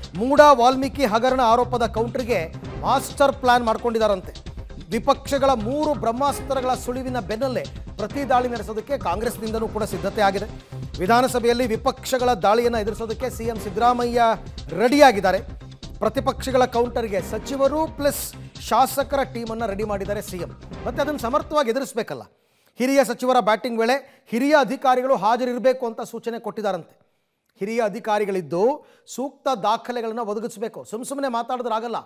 ಮೂಡ ವಾಲ್ಮೀಕಿ ಹಗರಣ ಆರೋಪದ ಕೌಂಟರ್ಗೆ master plan ಮಾಡ್ಕೊಂಡಿದ್ದಾರಂತೆ ವಿಪಕ್ಷಗಳ ಮೂರು ಬ್ರಹ್ಮಾಸ್ತ್ರಗಳ ಸುಳಿವಿನ ಬೆನ್ನಲ್ಲೇ ಪ್ರತಿ ದಾಳಿ ನಡೆಸೋದಕ್ಕೆ ಕಾಂಗ್ರೆಸ್ನಿಂದನೂ ಕೂಡ ಸಿದ್ಧತೆ ಆಗಿದೆ ವಿಧಾನಸಭೆಯಲ್ಲಿ ವಿಪಕ್ಷಗಳ ದಾಳಿಯನ್ನು ಎದುರಿಸೋದಕ್ಕೆ ಸಿಎಂ ಸಿದ್ದರಾಮಯ್ಯ ರೆಡಿಯಾಗಿದ್ದಾರೆ ಪ್ರತಿಪಕ್ಷಗಳ ಕೌಂಟರ್ಗೆ ಸಚಿವರು ಪ್ಲಸ್ ಶಾಸಕರ ಟೀಮನ್ನು ರೆಡಿ ಮಾಡಿದ್ದಾರೆ ಸಿಎಂ ಮತ್ತೆ ಅದನ್ನು ಸಮರ್ಥವಾಗಿ ಎದುರಿಸಬೇಕಲ್ಲ ಹಿರಿಯ ಸಚಿವರ ಬ್ಯಾಟಿಂಗ್ ವೇಳೆ ಹಿರಿಯ ಅಧಿಕಾರಿಗಳು ಹಾಜರಿರಬೇಕು ಅಂತ ಸೂಚನೆ ಕೊಟ್ಟಿದ್ದಾರಂತೆ ಹಿರಿಯ ಅಧಿಕಾರಿಗಳಿದ್ದು ಸೂಕ್ತ ದಾಖಲೆಗಳನ್ನು ಒದಗಿಸಬೇಕು ಸುಮ್ಮ ಸುಮ್ಮನೆ ಮಾತಾಡಿದ್ರಾಗಲ್ಲ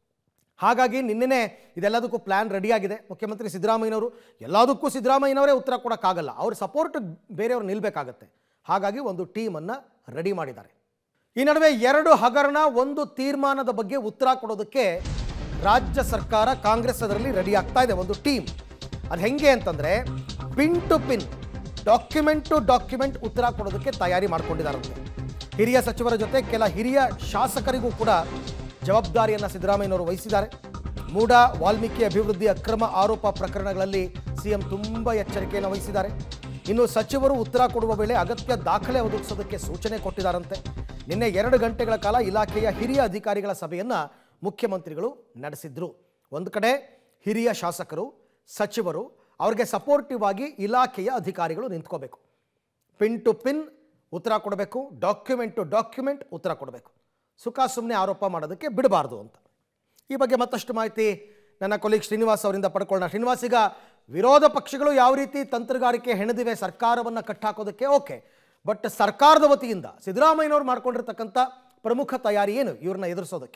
ಹಾಗಾಗಿ ನಿನ್ನೆನೇ ಇದೆಲ್ಲದಕ್ಕೂ ಪ್ಲ್ಯಾನ್ ರೆಡಿಯಾಗಿದೆ ಮುಖ್ಯಮಂತ್ರಿ ಸಿದ್ದರಾಮಯ್ಯನವರು ಎಲ್ಲದಕ್ಕೂ ಸಿದ್ದರಾಮಯ್ಯನವರೇ ಉತ್ತರ ಕೊಡೋಕ್ಕಾಗಲ್ಲ ಅವ್ರ ಸಪೋರ್ಟ್ ಬೇರೆಯವ್ರು ನಿಲ್ಲಬೇಕಾಗತ್ತೆ ಹಾಗಾಗಿ ಒಂದು ಟೀಮನ್ನು ರೆಡಿ ಮಾಡಿದ್ದಾರೆ ಈ ನಡುವೆ ಎರಡು ಹಗರಣ ಒಂದು ತೀರ್ಮಾನದ ಬಗ್ಗೆ ಉತ್ತರ ಕೊಡೋದಕ್ಕೆ ರಾಜ್ಯ ಸರ್ಕಾರ ಕಾಂಗ್ರೆಸ್ ಅದರಲ್ಲಿ ರೆಡಿ ಆಗ್ತಾ ಇದೆ ಒಂದು ಟೀಮ್ ಅದು ಹೆಂಗೆ ಅಂತಂದರೆ pin to pin document to document ಉತ್ತರ ಕೊಡೋದಕ್ಕೆ ತಯಾರಿ ಮಾಡ್ಕೊಂಡಿದ್ದಾರಂತೆ ಹಿರಿಯ ಸಚಿವರ ಜೊತೆ ಕೆಲ ಹಿರಿಯ ಶಾಸಕರಿಗೂ ಕೂಡ ಜವಾಬ್ದಾರಿಯನ್ನು ಸಿದ್ದರಾಮಯ್ಯನವರು ವಹಿಸಿದ್ದಾರೆ ಮೂಡ ವಾಲ್ಮೀಕಿ ಅಭಿವೃದ್ಧಿ ಅಕ್ರಮ ಆರೋಪ ಪ್ರಕರಣಗಳಲ್ಲಿ ಸಿಎಂ ತುಂಬ ಎಚ್ಚರಿಕೆಯನ್ನು ವಹಿಸಿದ್ದಾರೆ ಇನ್ನು ಸಚಿವರು ಉತ್ತರ ಕೊಡುವ ವೇಳೆ ಅಗತ್ಯ ದಾಖಲೆ ಒದಗಿಸೋದಕ್ಕೆ ಸೂಚನೆ ಕೊಟ್ಟಿದ್ದಾರಂತೆ ನಿನ್ನೆ ಎರಡು ಗಂಟೆಗಳ ಕಾಲ ಇಲಾಖೆಯ ಹಿರಿಯ ಅಧಿಕಾರಿಗಳ ಸಭೆಯನ್ನು ಮುಖ್ಯಮಂತ್ರಿಗಳು ನಡೆಸಿದ್ರು ಒಂದು ಕಡೆ ಹಿರಿಯ ಶಾಸಕರು ಸಚಿವರು ಅವ್ರಿಗೆ ಸಪೋರ್ಟಿವ್ ಆಗಿ ಇಲಾಖೆಯ ಅಧಿಕಾರಿಗಳು ನಿಂತ್ಕೋಬೇಕು ಪಿನ್ ಟು ಪಿನ್ ಉತ್ತರ ಕೊಡಬೇಕು ಡಾಕ್ಯುಮೆಂಟ್ ಟು ಡಾಕ್ಯುಮೆಂಟ್ ಉತ್ತರ ಕೊಡಬೇಕು ಸುಖ ಸುಮ್ಮನೆ ಆರೋಪ ಮಾಡೋದಕ್ಕೆ ಬಿಡಬಾರ್ದು ಅಂತ ಈ ಬಗ್ಗೆ ಮತ್ತಷ್ಟು ಮಾಹಿತಿ ನನ್ನ ಕೊಲೀಗ್ ಶ್ರೀನಿವಾಸ್ ಅವರಿಂದ ಪಡ್ಕೊಳ್ಳೋಣ ಶ್ರೀನಿವಾಸ್ ಈಗ ವಿರೋಧ ಪಕ್ಷಗಳು ಯಾವ ರೀತಿ ತಂತ್ರಗಾರಿಕೆ ಹೆಣೆದಿವೆ ಸರ್ಕಾರವನ್ನು ಕಟ್ಟಾಕೋದಕ್ಕೆ ಓಕೆ ಬಟ್ ಸರ್ಕಾರದ ವತಿಯಿಂದ ಸಿದ್ದರಾಮಯ್ಯನವ್ರು ಮಾಡ್ಕೊಂಡಿರ್ತಕ್ಕಂಥ ಪ್ರಮುಖ ತಯಾರಿ ಏನು ಇವ್ರನ್ನ ಎದುರಿಸೋದಕ್ಕೆ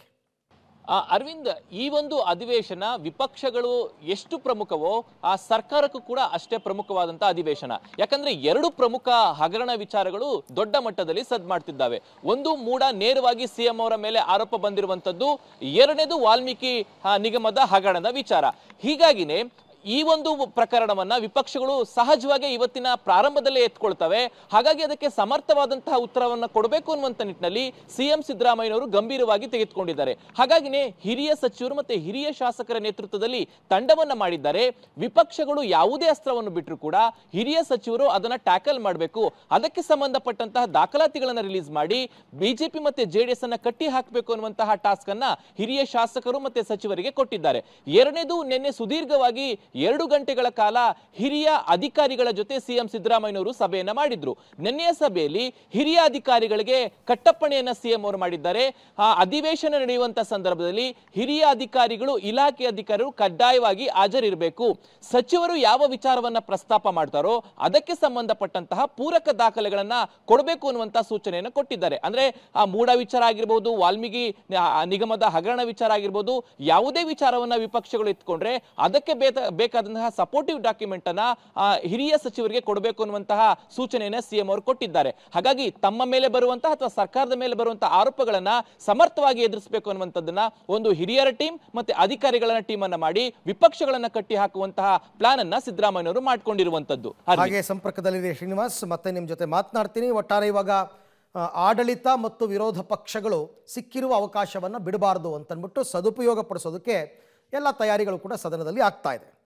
ಆ, ಅರವಿಂದ್ ಈ ಒಂದು ಅಧಿವೇಶನ ವಿಪಕ್ಷಗಳು ಎಷ್ಟು ಪ್ರಮುಖವೋ ಆ ಸರ್ಕಾರಕ್ಕೂ ಕೂಡ ಅಷ್ಟೇ ಪ್ರಮುಖವಾದಂತ ಅಧಿವೇಶನ ಯಾಕಂದ್ರೆ ಎರಡು ಪ್ರಮುಖ ಹಗರಣ ವಿಚಾರಗಳು ದೊಡ್ಡ ಮಟ್ಟದಲ್ಲಿ ಸದ್ ಮಾಡ್ತಿದ್ದಾವೆ ಒಂದು ಮೂಡ ನೇರವಾಗಿ ಸಿಎಂ ಅವರ ಮೇಲೆ ಆರೋಪ ಬಂದಿರುವಂತದ್ದು ಎರಡನೇದು ವಾಲ್ಮೀಕಿ ಆ, ನಿಗಮದ ಹಗರಣದ ವಿಚಾರ ಹೀಗಾಗಿನೇ ಈ ಒಂದು ಪ್ರಕರಣವನ್ನ ವಿಪಕ್ಷಗಳು ಸಹಜವಾಗಿ ಇವತ್ತಿನ ಪ್ರಾರಂಭದಲ್ಲೇ ಎತ್ಕೊಳ್ತವೆ ಹಾಗಾಗಿ ಅದಕ್ಕೆ ಸಮರ್ಥವಾದಂತಹ ಉತ್ತರವನ್ನ ಕೊಡಬೇಕು ಅನ್ನುವಂತ ನಿಟ್ಟಿನಲ್ಲಿ ಸಿಎಂ ಸಿದ್ದರಾಮಯ್ಯನವರು ಗಂಭೀರವಾಗಿ ತೆಗೆದುಕೊಂಡಿದ್ದಾರೆ ಹಾಗಾಗಿನೇ ಹಿರಿಯ ಸಚಿವರು ಮತ್ತೆ ಹಿರಿಯ ಶಾಸಕರ ನೇತೃತ್ವದಲ್ಲಿ ತಂಡವನ್ನ ಮಾಡಿದ್ದಾರೆ ವಿಪಕ್ಷಗಳು ಯಾವುದೇ ಅಸ್ತ್ರವನ್ನು ಬಿಟ್ಟರು ಕೂಡ ಹಿರಿಯ ಸಚಿವರು ಅದನ್ನ ಟ್ಯಾಕಲ್ ಮಾಡಬೇಕು ಅದಕ್ಕೆ ಸಂಬಂಧಪಟ್ಟಂತಹ ದಾಖಲಾತಿಗಳನ್ನ ರಿಲೀಸ್ ಮಾಡಿ ಬಿಜೆಪಿ ಮತ್ತೆ ಜೆಡಿಎಸ್ ಅನ್ನ ಕಟ್ಟಿ ಹಾಕಬೇಕು ಅನ್ನುವಂತಹ ಟಾಸ್ಕ್ ಅನ್ನ ಹಿರಿಯ ಶಾಸಕರು ಮತ್ತೆ ಸಚಿವರಿಗೆ ಕೊಟ್ಟಿದ್ದಾರೆ ಎರಡನೇದು ನಿನ್ನೆ ಸುದೀರ್ಘವಾಗಿ ಎರಡು ಗಂಟೆಗಳ ಕಾಲ ಹಿರಿಯ ಅಧಿಕಾರಿಗಳ ಜೊತೆ ಸಿಎಂ ಸಿದ್ದರಾಮಯ್ಯನವರು ಸಭೆಯನ್ನ ಮಾಡಿದ್ರು ನಿನ್ನೆಯ ಸಭೆಯಲ್ಲಿ ಹಿರಿಯ ಅಧಿಕಾರಿಗಳಿಗೆ ಕಟ್ಟಪ್ಪಣೆಯನ್ನ ಸಿಎಂ ಅವರು ಮಾಡಿದ್ದಾರೆ ಆ ಅಧಿವೇಶನ ನಡೆಯುವಂತ ಸಂದರ್ಭದಲ್ಲಿ ಹಿರಿಯ ಅಧಿಕಾರಿಗಳು ಇಲಾಖೆ ಅಧಿಕಾರಿಗಳು ಕಡ್ಡಾಯವಾಗಿ ಹಾಜರಿರಬೇಕು ಸಚಿವರು ಯಾವ ವಿಚಾರವನ್ನ ಪ್ರಸ್ತಾಪ ಮಾಡ್ತಾರೋ ಅದಕ್ಕೆ ಸಂಬಂಧಪಟ್ಟಂತಹ ಪೂರಕ ದಾಖಲೆಗಳನ್ನ ಕೊಡಬೇಕು ಅನ್ನುವಂತಹ ಸೂಚನೆಯನ್ನು ಕೊಟ್ಟಿದ್ದಾರೆ ಅಂದ್ರೆ ಆ ಮೂಡ ವಿಚಾರ ಆಗಿರ್ಬೋದು ವಾಲ್ಮೀಕಿ ಆ, ನಿಗಮದ ಹಗರಣ ವಿಚಾರ ಆಗಿರ್ಬೋದು ಯಾವುದೇ ವಿಚಾರವನ್ನ ವಿಪಕ್ಷಗಳು ಎತ್ಕೊಂಡ್ರೆ ಅದಕ್ಕೆ ಬೇತ- ಬೇಕಾದಂತಹ ಸಪೋರ್ಟಿವ್ ಡಾಕ್ಯುಮೆಂಟ್ ಅನ್ನ ಆ, ಹಿರಿಯ ಸಚಿವರಿಗೆ ಕೊಡಬೇಕು ಅನ್ನುವಂತಹ ಸೂಚನೆಯನ್ನ ಸಿಎಂ ಅವರು ಕೊಟ್ಟಿದ್ದಾರೆ ಹಾಗಾಗಿ ತಮ್ಮ ಮೇಲೆ ಬರುವಂತಹ ಅಥವಾ ಸರ್ಕಾರದ ಮೇಲೆ ಬರುವಂತಹ ಆರೋಪಗಳನ್ನ ಸಮರ್ಥವಾಗಿ ಎದುರಿಸಬೇಕು ಅನ್ನುವಂಥದ್ದನ್ನ ಒಂದು ಹಿರಿಯರ ಟೀಮ್ ಮತ್ತೆ ಅಧಿಕಾರಿಗಳ ಟೀಮ್ ಅನ್ನ ಮಾಡಿ ವಿಪಕ್ಷಗಳನ್ನ ಕಟ್ಟಿ ಹಾಕುವಂತಹ ಪ್ಲಾನ್ ಅನ್ನ ಸಿದ್ದರಾಮಯ್ಯನವರು ಮಾಡ್ಕೊಂಡಿರುವಂತದ್ದು ಅರವಿಂದ್. ಹಾಗೆ ಸಂಪರ್ಕದಲ್ಲಿದೆ ಶ್ರೀನಿವಾಸ್ ಮತ್ತೆ ನಿಮ್ಮ ಜೊತೆ ಮಾತನಾಡ್ತೀನಿ ಒಟ್ಟಾರೆ ಇವಾಗ ಆ, ಆಡಳಿತ ಮತ್ತು ವಿರೋಧ ಪಕ್ಷಗಳು ಸಿಕ್ಕಿರುವ ಅವಕಾಶವನ್ನು ಬಿಡಬಾರ್ದು ಅಂತನ್ಬಿಟ್ಟು ಸದುಪಯೋಗ ಪಡಿಸೋದಕ್ಕೆ ಎಲ್ಲ ತಯಾರಿಗಳು ಕೂಡ ಸದನದಲ್ಲಿ ಆಗ್ತಾ ಇದೆ